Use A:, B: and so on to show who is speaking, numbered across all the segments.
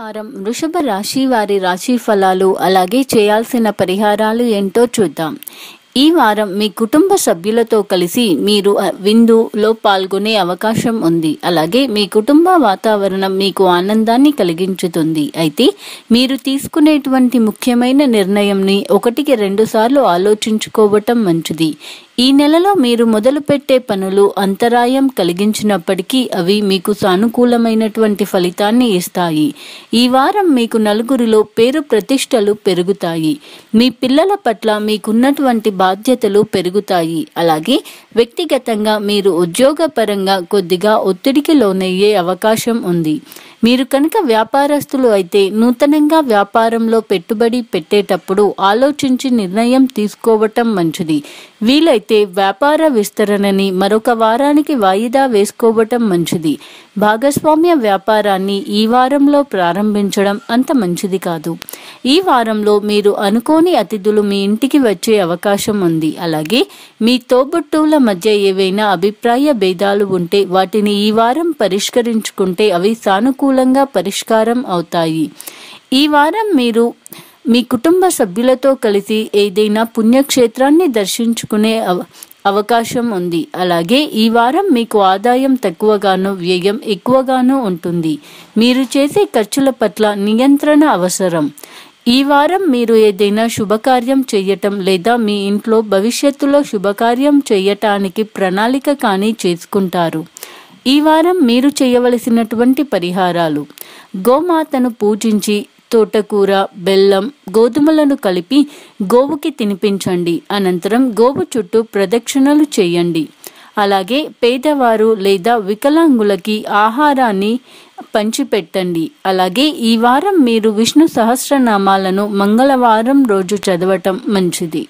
A: వారం వృషభ రాశి వారి రాశి ఫలాలు అలాగే చేయాల్సిన పరిహారాలు ఏంటో చూద్దాం ఈ వారం మీ కుటుంబ సభ్యులతో కలిసి మీరు ఆ, విందులో పాల్గొనే అవకాశం ఉంది అలాగే మీ కుటుంబ వాతావరణం మీకు ఆనందాన్ని కలిగించుతుంది అయితే మీరు తీసుకునేటువంటి ముఖ్యమైన నిర్ణయంని ఒకటికి రెండు సార్లు ఆలోచించుకోవటం మంచిది ఈ నెలలో మీరు మొదలుపెట్టే పనులు అంతరాయం కలిగించినప్పటికీ అవి మీకు సానుకూలమైనటువంటి ఫలితాన్ని ఇస్తాయి ఈ వారం మీకు నలుగురిలో పేరు ప్రతిష్టలు పెరుగుతాయి మీ పిల్లల పట్ల మీకున్నటువంటి బాధ్యతలు పెరుగుతాయి అలాగే వ్యక్తిగతంగా మీరు ఉద్యోగపరంగా కొద్దిగా ఒత్తిడికి లోనయ్యే అవకాశం ఉంది మీరు కనుక వ్యాపారస్తులు అయితే నూతనంగా వ్యాపారంలో పెట్టుబడి పెట్టేటప్పుడు ఆలోచించి నిర్ణయం తీసుకోవటం మంచిది వీలైతే వ్యాపార విస్తరణని మరొక వారానికి వాయిదా వేసుకోవటం మంచిది భాగస్వామ్య వ్యాపారాన్ని ఈ వారంలో ప్రారంభించడం అంత మంచిది కాదు ఈ వారంలో మీరు అనుకోని అతిథులు మీ ఇంటికి వచ్చే అవకాశం ఉంది అలాగే మీ తోబుట్టువుల మధ్య ఏవైనా అభిప్రాయ భేదాలు ఉంటే వాటిని ఈ వారం పరిష్కరించుకుంటే అవి సానుకూలంగా పరిష్కారం అవుతాయి ఈ వారం మీరు మీ కుటుంబ సభ్యులతో కలిసి ఏదైనా పుణ్యక్షేత్రాన్ని దర్శించుకునే అవ అవకాశం ఉంది అలాగే ఈ వారం మీకు ఆదాయం తక్కువగాను వ్యయం ఎక్కువగాను ఉంటుంది మీరు చేసే ఖర్చుల పట్ల నియంత్రణ అవసరం ఈ వారం మీరు ఏదైనా శుభకార్యం చేయటం లేదా మీ ఇంట్లో భవిష్యత్తులో శుభకార్యం చేయటానికి ప్రణాళిక కానీ చేసుకుంటారు ఈ వారం మీరు చేయవలసినటువంటి పరిహారాలు గోమాతను పూజించి తోటకూర బెల్లం గోధుమలను కలిపి గోవుకి తినిపించండి అనంతరం గోవు చుట్టూ ప్రదక్షిణలు చేయండి అలాగే పేదవారు లేదా వికలాంగులకి ఆహారాన్ని పంచిపెట్టండి అలాగే ఈ వారం మీరు విష్ణు సహస్రనామాలను మంగళవారం రోజు చదవటం మంచిది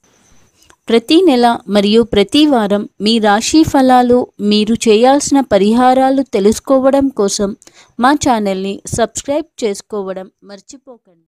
A: ప్రతి నెల మరియు ప్రతి వారం మీ రాశి ఫలాలు మీరు చేయాల్సిన పరిహారాలు తెలుసుకోవడం కోసం మా ఛానల్ని సబ్స్క్రైబ్ చేసుకోవడం మర్చిపోకండి